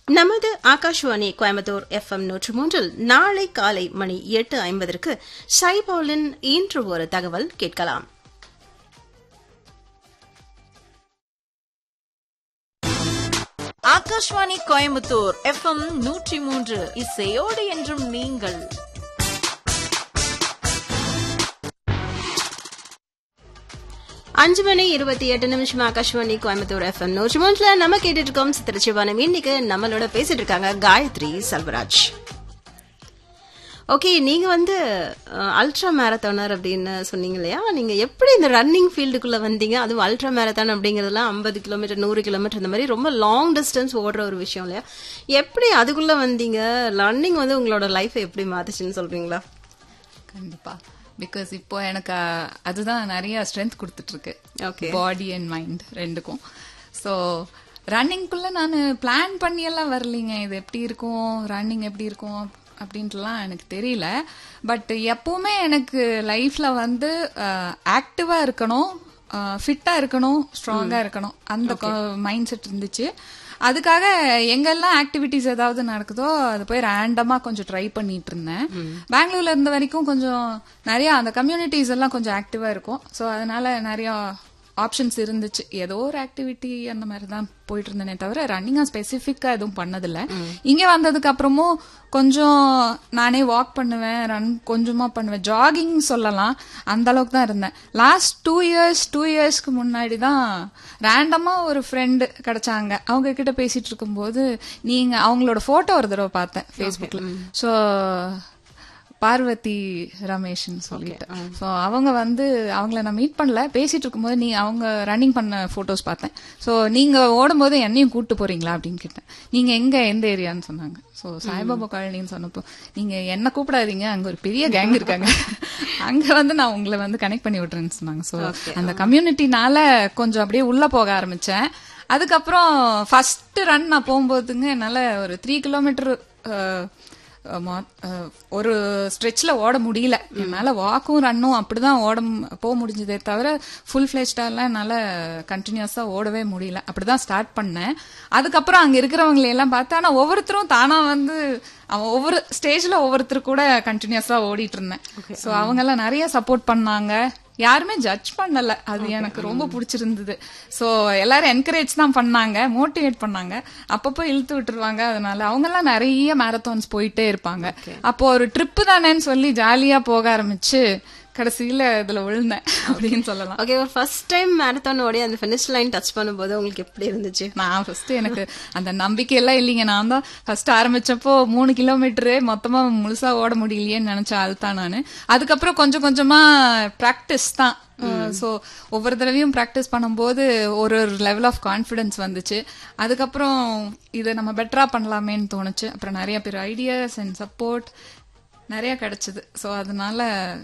நமது ஆகாஷ்வாணி கோயம்புத்தூர் எஃப்எம் நூற்று மூன்றில் நாளை காலை மணி எட்டு ஐம்பதற்கு சைபோலின் இன்று ஒரு தகவல் கேட்கலாம் ஆகாஷ்வாணி கோயம்புத்தூர் எஃப்எம் நூற்றி மூன்று இசையோடு என்றும் நீங்கள் அஞ்சு மணி இருபத்தி எட்டு நிமிஷம் ஆகாஷ்வாணி கோயம்புத்தூர் எஃப்எம் நூற்று மூன்றுல நம்ம கேட்டுட்டு இருக்கோம் சித்திரச்சிவானம் இன்னைக்கு நம்மளோட பேசிட்டு இருக்காங்க காயத்ரி செல்வராஜ் ஓகே நீங்க வந்து அல்ட்ரா மேரத்தானர் அப்படின்னு சொன்னீங்க இல்லையா நீங்க எப்படி இந்த ரன்னிங் ஃபீல்டுக்குள்ள வந்தீங்க அதுவும் அல்ட்ரா மேரத்தான் அப்படிங்கறதுலாம் ஐம்பது கிலோமீட்டர் நூறு கிலோமீட்டர் இந்த மாதிரி ரொம்ப லாங் டிஸ்டன்ஸ் ஓடுற ஒரு விஷயம் இல்லையா எப்படி அதுக்குள்ள வந்தீங்க ரன்னிங் வந்து உங்களோட லைஃப் எப்படி மாத்துச்சுன்னு சொல்றீங்களா கண்டிப்பா பிகாஸ் இப்போ எனக்கு அஹ், அதுதான் நிறைய ஸ்ட்ரென்த் கொடுத்துட்டு இருக்கு Okay. பாடி அண்ட் மைண்ட் ரெண்டுக்கும் ஸோ ரன்னிங்குள்ள நான் பிளான் பண்ணி எல்லாம் வரலைங்க இது எப்படி இருக்கும் ரன்னிங் எப்படி இருக்கும் அப்படின்ட்டுலாம் எனக்கு தெரியல பட் எப்பவுமே எனக்கு லைஃப்ல வந்து ஆக்டிவா இருக்கணும் ஃபிட்டா இருக்கணும் ஸ்ட்ராங்கா இருக்கணும் அந்த மைண்ட் செட் இருந்துச்சு அதுக்காக எங்கெல்லாம் ஆக்டிவிட்டிஸ் ஏதாவது நடக்குதோ அது போய் ரேண்டமா கொஞ்சம் ட்ரை பண்ணிட்டு இருந்தேன் பெங்களூர்ல இருந்த வரைக்கும் கொஞ்சம் நிறைய அந்த கம்யூனிட்டிஸ் எல்லாம் கொஞ்சம் ஆக்டிவா இருக்கும் ஸோ அதனால நிறைய ஆப்ஷன்ஸ் இருந்துச்சு ஏதோ ஒரு ஆக்டிவிட்டி அந்த மாதிரி தான் போயிட்டு இருந்தேனே தவிர ரன்னிங்கா ஸ்பெசிஃபிக்கா எதுவும் பண்ணதில்ல இங்க வந்ததுக்கு அப்புறமும் கொஞ்சம் நானே வாக் பண்ணுவேன் ரன் கொஞ்சமா பண்ணுவேன் ஜாகிங் சொல்லலாம் அந்த அளவுக்கு தான் இருந்தேன் லாஸ்ட் டூ இயர்ஸ் டூ இயர்ஸ்க்கு முன்னாடி தான் ரேண்டமா ஒரு ஃப்ரெண்டு கிடைச்சாங்க அவங்க கிட்ட பேசிட்டு இருக்கும்போது நீங்க அவங்களோட போட்டோ ஒரு தடவை பார்த்தேன் ஃபேஸ்புக்ல ஸோ பார்வதி ரமேஷ்னு சொல்லிட்டு ஸோ அவங்க வந்து அவங்கள நான் மீட் பண்ணல பேசிட்டு இருக்கும்போது நீ அவங்க ரன்னிங் பண்ண போட்டோஸ் பார்த்தேன் ஸோ நீங்க ஓடும்போது என்னையும் கூட்டு போறீங்களா அப்படின்னு கேட்டேன் நீங்க எங்க எந்த ஏரியான்னு சொன்னாங்க ஸோ சாய்பாபா காலனின்னு சொன்னப்போ நீங்க என்ன கூப்பிடாதீங்க அங்க ஒரு பெரிய கேங் இருக்காங்க அங்க வந்து நான் உங்களை வந்து கனெக்ட் பண்ணி விட்டுறேன்னு சொன்னாங்க ஸோ அந்த கம்யூனிட்டினால கொஞ்சம் அப்படியே உள்ள போக ஆரம்பிச்சேன் அதுக்கப்புறம் ஃபர்ஸ்ட் ரன் நான் போகும்போதுங்க என்னால ஒரு த்ரீ கிலோமீட்டர் ஒரு ஸ்ட்ரெச்ல ஓட முடியல என்னால வாக்கும் ரன்னும் அப்படிதான் ஓட மு- போக முடிஞ்சதே தவிர ஃபுல் ஃபிளெஜ்டாலாம் என்னால கண்டினியூஸா ஓடவே முடியல அப்படிதான் ஸ்டார்ட் பண்ணேன் அதுக்கப்புறம் அங்க இருக்கிறவங்களை எல்லாம் பார்த்தா ஆனா ஒவ்வொருத்தரும் தானா வந்து அவன் ஒவ்வொரு ஸ்டேஜ்ல ஒவ்வொருத்தர் கூட கண்டினியூஸா ஓடிட்டு இருந்தேன் சோ அவங்க எல்லாம் நிறைய சப்போர்ட் பண்ணாங்க யாருமே ஜட்ஜ் பண்ணல அது எனக்கு ரொம்ப பிடிச்சிருந்தது சோ எல்லாரும் என்கரேஜ் தான் பண்ணாங்க மோட்டிவேட் பண்ணாங்க அப்பப்போ இழுத்து விட்டுருவாங்க அதனால அவங்க எல்லாம் நிறைய மேரத்தான்ஸ் போயிட்டே இருப்பாங்க அப்போ ஒரு ட்ரிப்பு தானேன்னு சொல்லி ஜாலியா போக ஆரம்பிச்சு கடைசியில இதுல விழுந்தேன் அப்படின்னு சொல்லலாம் ஓகே ஒரு ஃபர்ஸ்ட் டைம் மேரத்தான் ஓடி அந்த ஃபினிஷ் லைன் டச் பண்ணும்போது உங்களுக்கு எப்படி இருந்துச்சு நான் ஃபர்ஸ்ட் எனக்கு அந்த நம்பிக்கை எல்லாம் இல்லைங்க நான் தான் ஃபர்ஸ்ட் ஆரம்பிச்சப்போ மூணு கிலோமீட்டரு மொத்தமா முழுசா ஓட முடியலையேன்னு நினைச்ச ஆள் தான் நானு அதுக்கப்புறம் கொஞ்சம் கொஞ்சமா பிராக்டிஸ் தான் ஸோ ஒவ்வொரு தடவையும் ப்ராக்டிஸ் பண்ணும்போது ஒரு ஒரு லெவல் ஆஃப் கான்ஃபிடன்ஸ் வந்துச்சு அதுக்கப்புறம் இதை நம்ம பெட்டரா பண்ணலாமேன்னு தோணுச்சு அப்புறம் நிறைய பேர் ஐடியாஸ் அண்ட் சப்போர்ட் நிறைய கிடைச்சது ஸோ அதனால